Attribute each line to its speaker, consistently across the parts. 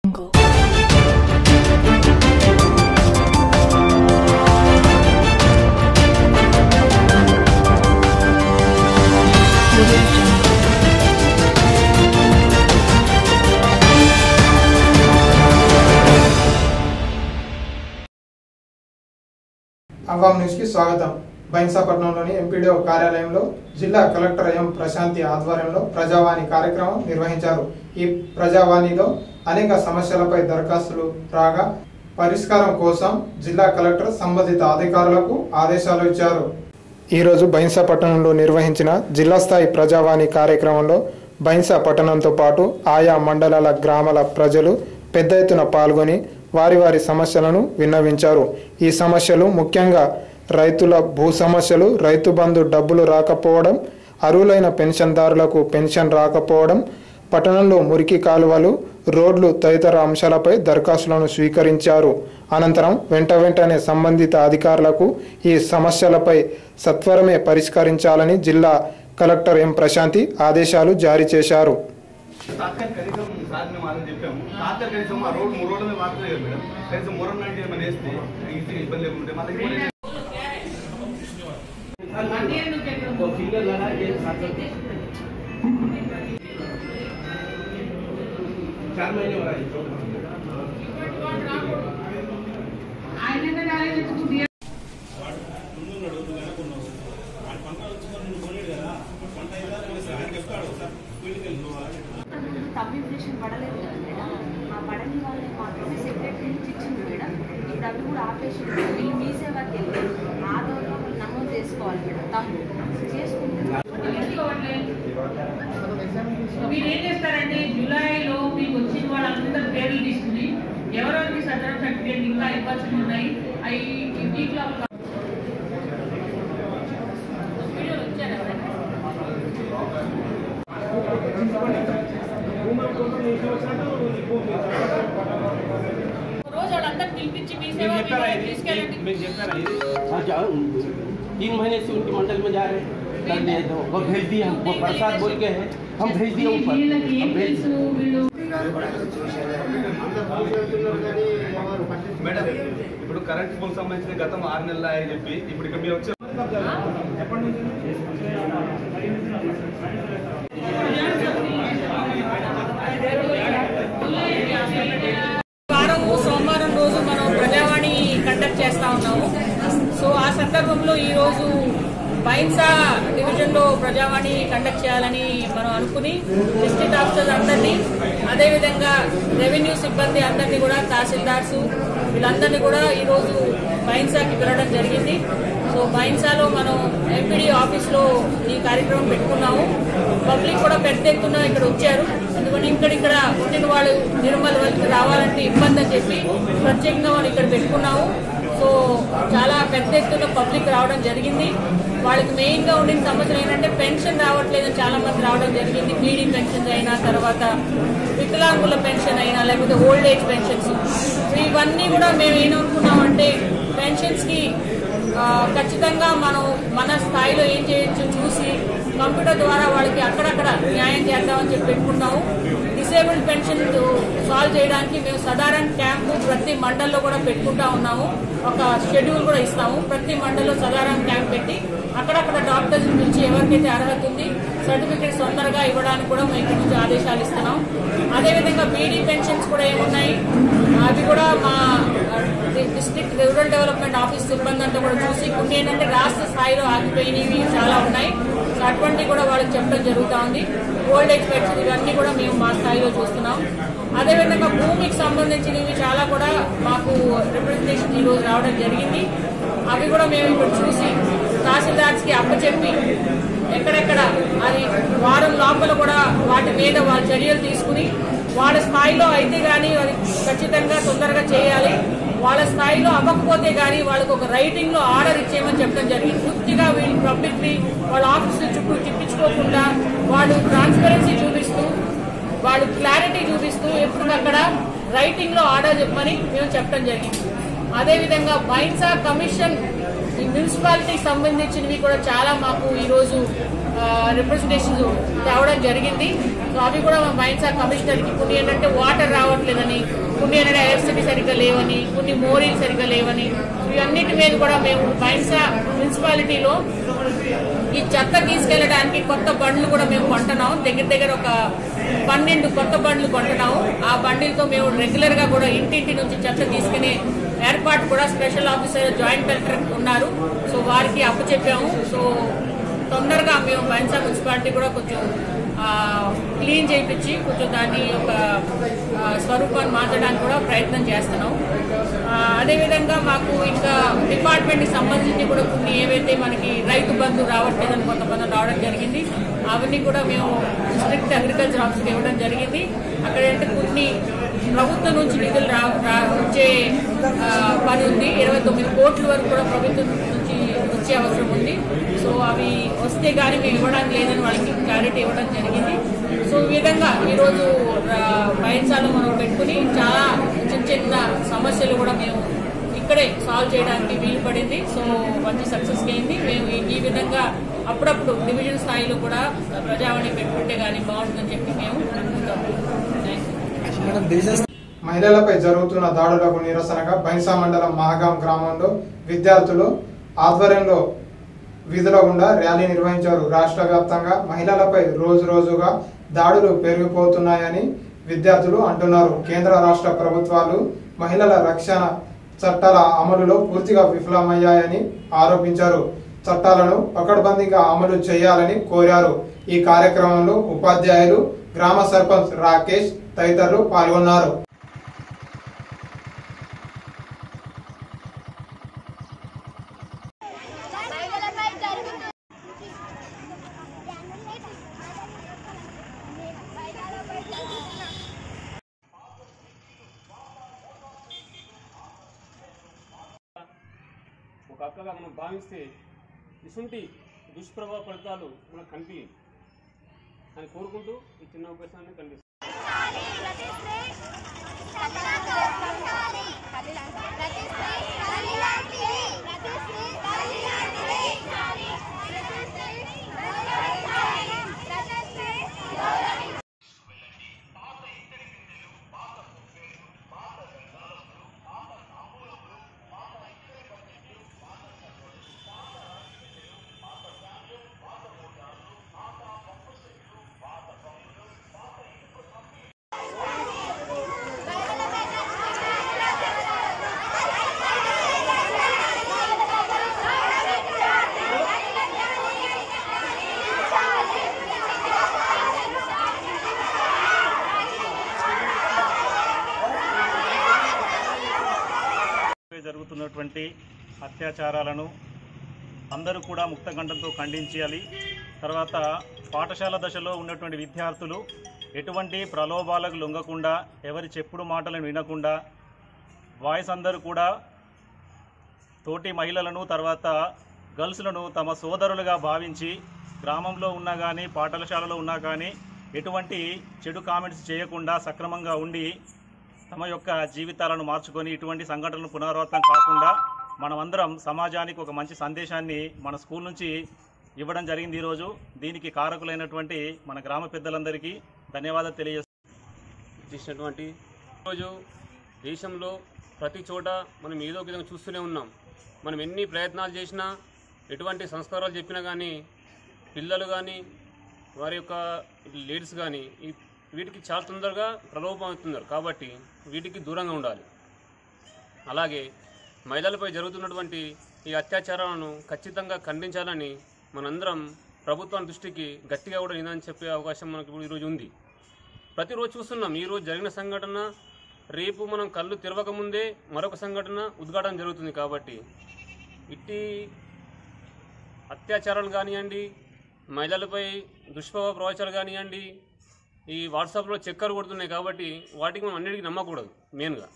Speaker 1: jungle. Audio jungle.
Speaker 2: Awam news కి స్వాగతం బైన్సాపట్నంలోని MPDO కార్యాలయంలో జిల్లా కలెక్టర్ ఎం ప్రశాంతి ఆధ్వర్యంలో ప్రజావాణి కార్యక్రమం నిర్వహించారు ఈ ప్రజావాణిలో అనేక సమస్యలపై దరఖాస్తులు రాగా పరిష్కారం కోసం జిల్లా కలెక్టర్ సంబంధిత అధికారులకు ఆదేశాలు ఇచ్చారు ఈరోజు బైన్సా పట్టణంలో నిర్వహించిన జిల్లా స్థాయి ప్రజావాణి కార్యక్రమంలో బైన్సా పట్టణంతో పాటు ఆయా మండలాల గ్రామాల ప్రజలు పెద్ద ఎత్తున పాల్గొని వారి వారి సమస్యలను విన్నవించారు ఈ సమస్యలు ముఖ్యంగా రైతుల భూ సమస్యలు రైతు బంధు డబ్బులు రాకపోవడం అర్హులైన పెన్షన్దారులకు పెన్షన్ రాకపోవడం పట్టణంలో మురికి కాలువలు రోడ్లు తదితర అంశాలపై దరఖాస్తులను స్వీకరించారు అనంతరం వెంట వెంటనే సంబంధిత అధికారులకు ఈ సమస్యలపై సత్వరమే పరిష్కరించాలని జిల్లా కలెక్టర్ ఎం ప్రశాంతి ఆదేశాలు జారీ చేశారు
Speaker 3: తాత్కాలిక కనీసం సార్ మేము అలా చెప్పాము తాత్కాలిక కనీసం ఆ రోడ్ మూడు రోడ్ల మీద మాత్రమే కదా మేడం కనీసం మూడు రోజులు అంటే ఏమైనా వేస్తే ఈజీగా ఇబ్బంది లేకుంటే మా దగ్గర కూడా चार महीने हो रहा है
Speaker 4: సబ్మిషన్ పడలేదు కదా మేడం ఆ పడని వాళ్ళని మాత్రమే సెక్రటరీ నుంచి ఇచ్చింది మేడం ఇప్పుడు అవి కూడా ఆపేసి వీళ్ళు మీ సేవకి వెళ్ళి ఆధార్లో వాళ్ళు నమోదు చేసుకోవాలి మేడం తమ్ము చేసుకుంటే
Speaker 5: మీరు ఏం చేస్తారంటే జూలైలో మీకు వచ్చిన వాళ్ళందరి పేర్లు తీసుకుని ఎవరెవరికి సదరం సర్టిఫికేట్ ఇంకా ఇవ్వాల్సి ఉన్నాయి అవి ఈ వీక్లో వీడియోలు వచ్చారా ఎవరైనా? రోజు వాళ్ళందరూ పిలిపించి మీ సేవ మీ వాళ్ళకి తీసుకెళ్ళండి
Speaker 6: हाँ क्या तीन महीने से उनके मंडल में जा रहे हैं कर दिए तो वो भेज दिए हमको प्रसाद बोल के है हम भेज दिए ऊपर
Speaker 5: వీళ్ళకి ఏం
Speaker 6: हम भेज
Speaker 5: తెలుసు వీళ్ళు
Speaker 3: మేడం ఇప్పుడు కరెంట్ ఫోన్ సంబంధించిన గతం ఆరు నెలలు అని చెప్పి ఇప్పుడు ఇక్కడ మీరు వచ్చారు
Speaker 5: వారం సోమవారం రోజు మనం ప్రజావాణి కండక్ట్ చేస్తా ఉన్నాము సో ఆ సందర్భంలో ఈ రోజు బైన్సా డివిజన్ లో ప్రజావాణి కండక్ట్ చేయాలని మనం అనుకుని డిస్ట్రిక్ట్ ఆఫీసర్స్ అందరినీ అదేవిధంగా రెవెన్యూ సిబ్బంది అందరినీ కూడా తహసీల్దార్స్ వీళ్ళందరినీ కూడా ఈ రోజు బైన్సాకి పిలవడం జరిగింది సో బైన్సాలో మనం ఎంపీడీ ఆఫీస్ లో ఈ కార్యక్రమం పెట్టుకున్నాము పబ్లిక్ కూడా పెద్ద ఎత్తున ఇక్కడ వచ్చారు ఎందుకంటే ఇక్కడ ఇక్కడ పుట్టిన వాళ్ళు నిర్మల్ వరకు రావాలంటే ఇబ్బంది అని చెప్పి ప్రత్యేకంగా మనం ఇక్కడ పెట్టుకున్నాము సో చాలా పెద్ద ఎత్తున పబ్లిక్ రావడం జరిగింది వాళ్ళకి మెయిన్ గా ఉండిన సమస్యలు ఏంటంటే పెన్షన్ రావట్లేదని చాలా మంది రావడం జరిగింది బీడీ పెన్షన్స్ అయినా తర్వాత వికలాంగుల పెన్షన్ అయినా లేకపోతే ఓల్డ్ ఏజ్ పెన్షన్స్ సో ఇవన్నీ కూడా మేము ఏమనుకున్నామంటే పెన్షన్స్ కి ఆ, ఖచ్చితంగా మనం మన స్థాయిలో ఏం చేయొచ్చు చూసి కంప్యూటర్ ద్వారా వాళ్ళకి అక్కడక్కడ న్యాయం చేద్దామని చెప్పి పెట్టుకున్నాము డిసేబుల్డ్ పెన్షన్ సాల్వ్ చేయడానికి మేము సాధారణ క్యాంపు ప్రతి మండల్లో కూడా పెట్టుకుంటా ఉన్నాము ఒక షెడ్యూల్ కూడా ఇస్తాము ప్రతి మండల్లో సాధారణ క్యాంప్ పెట్టి అక్కడక్కడ డాక్టర్స్ నుంచి ఎవరికైతే అర్హత ఉంది సర్టిఫికేట్స్ తొందరగా ఇవ్వడానికి కూడా మేము ఇక్కడ నుంచి ఆదేశాలు ఇస్తున్నాం అదేవిధంగా బీడీ పెన్షన్స్ కూడా ఏమున్నాయి అవి కూడా మా డిస్ట్రిక్ట్ రూరల్ డెవలప్మెంట్ ఆఫీస్ సిబ్బంది అంతా కూడా చూసి కొన్ని ఏంటంటే రాష్ట్ర స్థాయిలో ఆగిపోయినవి చాలా ఉన్నాయి సో అటువంటివి కూడా వాళ్ళకి చెప్పడం జరుగుతూ ఉంది ఓల్డ్ ఏజ్ పెన్షన్ ఇవన్నీ కూడా మేము మా స్థాయిలో చూస్తున్నాం అదేవిధంగా భూమికి సంబంధించినవి చాలా కూడా మాకు రిప్రజెంటేషన్ ఈ రోజు రావడం జరిగింది అవి కూడా మేము ఇప్పుడు చూసి తహసీల్దార్స్ కి అప్పచెప్పి ఎక్కడెక్కడ అది వారం లోపల కూడా వాటి మీద వాళ్ళ చర్యలు తీసుకుని వాళ్ళ స్థాయిలో అయితే గానీ అది ఖచ్చితంగా తొందరగా చేయాలి వాళ్ళ స్థాయిలో అవ్వకపోతే గానీ వాళ్ళకి ఒక రైటింగ్ లో ఆర్డర్ ఇచ్చేయమని చెప్పడం జరిగింది పూర్తిగా వీళ్ళు పబ్లిక్ ని వాళ్ళ ఆఫీస్ చుట్టూ తిప్పించుకోకుండా వాళ్ళు ట్రాన్స్పరెన్సీ చూపిస్తూ వాళ్ళు క్లారిటీ చూపిస్తూ ఎప్పటికక్కడ రైటింగ్ లో ఆర్డర్ చెప్పమని మేము చెప్పడం జరిగింది అదేవిధంగా బైన్సా కమిషన్ ఈ మున్సిపాలిటీకి సంబంధించినవి కూడా చాలా మాకు ఈ రోజు రిప్రజెంటేషన్ తేవడం జరిగింది సో అవి కూడా మా మైన్సా కమిషనర్కి కొన్ని ఏంటంటే వాటర్ రావట్లేదని కొన్ని ఏంటంటే ఎలక్ట్రిసిటీ సరిగ్గా లేవని కొన్ని మోరీలు సరిగ్గా లేవని ఇవన్నిటి మీద కూడా మేము మైన్సా మున్సిపాలిటీలో ఈ చెత్త తీసుకెళ్ళడానికి కొత్త బండ్లు కూడా మేము కొంటున్నాం దగ్గర దగ్గర ఒక పన్నెండు కొత్త బండ్లు కొంటున్నాము ఆ బండిలతో మేము రెగ్యులర్ గా కూడా ఇంటింటి నుంచి చెత్త తీసుకునే ఏర్పాటు కూడా స్పెషల్ ఆఫీసర్ జాయింట్ కలెక్టర్ ఉన్నారు సో వారికి అప్పచెప్పాము సో తొందరగా మేము బైన్సా మున్సిపాలిటీ కూడా కొంచెం ఆ, క్లీన్ చేయించి కొంచెం దాన్ని ఒక ఆ, స్వరూపాన్ని మార్చడానికి కూడా ప్రయత్నం చేస్తున్నాం ఆ, అదేవిధంగా మాకు ఇంకా డిపార్ట్మెంట్కి సంబంధించి కూడా కొన్ని ఏవైతే మనకి రైతు బంధు రావట్లేదని కొంతమంది రావడం జరిగింది అవన్నీ కూడా మేము డిస్ట్రిక్ట్ అగ్రికల్చర్ ఆఫీస్కి ఇవ్వడం జరిగింది అక్కడ అంటే కొన్ని ప్రభుత్వం నుంచి నిధులు రా రా- వచ్చే ఆ, పని ఉంది ఇరవై తొమ్మిది కోట్ల వరకు కూడా ప్రభుత్వం నుంచి వచ్చే అవసరం ఉంది సో అవి వస్తే కానీ మేము ఇవ్వడానికి లేదని వాళ్ళకి క్లారిటీ ఇవ్వడం జరిగింది సో ఈ విధంగా ఈరోజు బయటసాలు మనం పెట్టుకుని చాలా చిన్న చిన్న సమస్యలు కూడా మేము ఇక్కడే సాల్వ్ చేయడానికి వీలు పడింది సో మంచి సక్సెస్ అయింది మేము ఈ- ఈ విధంగా అప్పుడప్పుడు డివిజన్ స్థాయిలో కూడా ప్రజావాణి పెట్టుకుంటే కానీ బాగుంటుందని చెప్పి మేము అనుకుంటాం థ్యాంక్ యూ
Speaker 2: మహిళలపై జరుగుతున్న దాడులకు నిరసనగా బైన్సా మండలం మహాగాం గ్రామంలో విద్యార్థులు ఆధ్వర్యంలో విధుల గుండా ర్యాలీ నిర్వహించారు రాష్ట్ర వ్యాప్తంగా మహిళలపై రోజు రోజుగా దాడులు పెరిగిపోతున్నాయని విద్యార్థులు అంటున్నారు కేంద్ర రాష్ట్ర ప్రభుత్వాలు మహిళల రక్షణ చట్టాల అమలులో పూర్తిగా విఫలమయ్యాయని ఆరోపించారు చట్టాలను పకడ్బందీగా అమలు చేయాలని కోరారు ఈ కార్యక్రమంలో ఉపాధ్యాయులు గ్రామ సర్పంచ్ రాకేష్ తదితరులు పాల్గొన్నారు
Speaker 7: మహిళలపై జరుగుతున్న మహిళలపై జరుగుతున్న
Speaker 8: ఒక అక్కగా మనం భావిస్తే ఇసుంటి దుష్ప్రభావ ఫలితాలు మనకు కనిపి అని కోరుకుంటూ ఈ చిన్న ఉపన్యాసాన్ని కనిపిస్తుంది
Speaker 9: పై జరుగుతున్నటువంటి అత్యాచారాలను అందరూ కూడా ముక్తకంఠంతో ఖండించాలి తర్వాత పాఠశాల దశలో ఉన్నటువంటి విద్యార్థులు ఎటువంటి ప్రలోభాలకు లొంగకుండా ఎవరి చెప్పుడు మాటలను వినకుండా బాయ్స్ అందరూ కూడా తోటి మహిళలను తర్వాత గర్ల్స్లను తమ సోదరులుగా భావించి గ్రామంలో ఉన్నా కానీ పాఠశాలలో ఉన్నా కానీ ఎటువంటి చెడు కామెంట్స్ చేయకుండా సక్రమంగా ఉండి తమ యొక్క జీవితాలను మార్చుకొని ఇటువంటి సంఘటనలు పునరావృతం కాకుండా మనమందరం సమాజానికి ఒక మంచి సందేశాన్ని మన స్కూల్ నుంచి ఇవ్వడం జరిగింది ఈరోజు దీనికి కారకులైనటువంటి మన గ్రామ పెద్దలందరికీ ధన్యవాదాలు తెలియజేస్తున్నాను
Speaker 8: చేసినటువంటి ఈరోజు దేశంలో ప్రతి చోట మనం ఏదో ఒక విధంగా చూస్తూనే ఉన్నాం మనం ఎన్ని ప్రయత్నాలు చేసినా ఎటువంటి సంస్కారాలు చెప్పినా కానీ పిల్లలు కానీ వారి యొక్క లేడీస్ కానీ ఈ వీటికి చాలా తొందరగా ప్రలోభం అవుతున్నారు కాబట్టి వీటికి దూరంగా ఉండాలి అలాగే మహిళలపై జరుగుతున్నటువంటి ఈ అత్యాచారాలను ఖచ్చితంగా ఖండించాలని మనందరం ప్రభుత్వం దృష్టికి గట్టిగా కూడా నిదాని చెప్పే అవకాశం మనకు ఇప్పుడు ఈరోజు ఉంది ప్రతిరోజు చూస్తున్నాం ఈరోజు జరిగిన సంఘటన రేపు మనం కళ్ళు తెరవకముందే మరొక సంఘటన ఉద్ఘాటన జరుగుతుంది కాబట్టి ఇట్టి అత్యాచారాలు కానివ్వండి మహిళలపై దుష్ప్రభావ ప్రవచనాలు కానివ్వండి ఈ వాట్సాప్లో చక్కర్లు కొడుతున్నాయి కాబట్టి వాటికి మనం అన్నిటికీ నమ్మకూడదు మెయిన్గా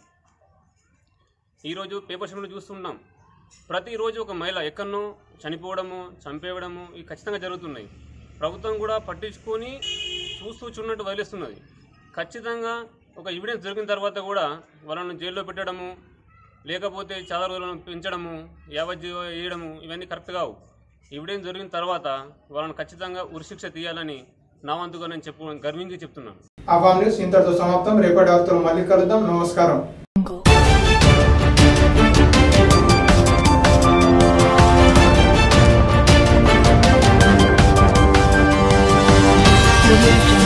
Speaker 8: ఈరోజు పేపర్స్ మీద చూస్తున్నాం ప్రతిరోజు ఒక మహిళ ఎక్కడనో చనిపోవడము చంపేయడము ఇవి ఖచ్చితంగా జరుగుతున్నాయి ప్రభుత్వం కూడా పట్టించుకొని చూస్తూ చూడనట్టు వదిలేస్తున్నది ఖచ్చితంగా ఒక ఎవిడెన్స్ దొరికిన తర్వాత కూడా వాళ్ళను జైల్లో పెట్టడము లేకపోతే చాలా రోజులను పెంచడము యావజ్జీవ వేయడము ఇవన్నీ కరెక్ట్ కావు ఎవిడెన్స్ జరిగిన తర్వాత వాళ్ళని ఖచ్చితంగా ఉరిశిక్ష తీయాలని నా వంతుగా నేను చెప్పు గర్వించి చెప్తున్నాను
Speaker 2: అవామ్ న్యూస్ ఇంతటితో సమాప్తం రేపటి వార్తలు మళ్ళీ కలుద్దాం నమస్కారం
Speaker 1: Audio Jungle.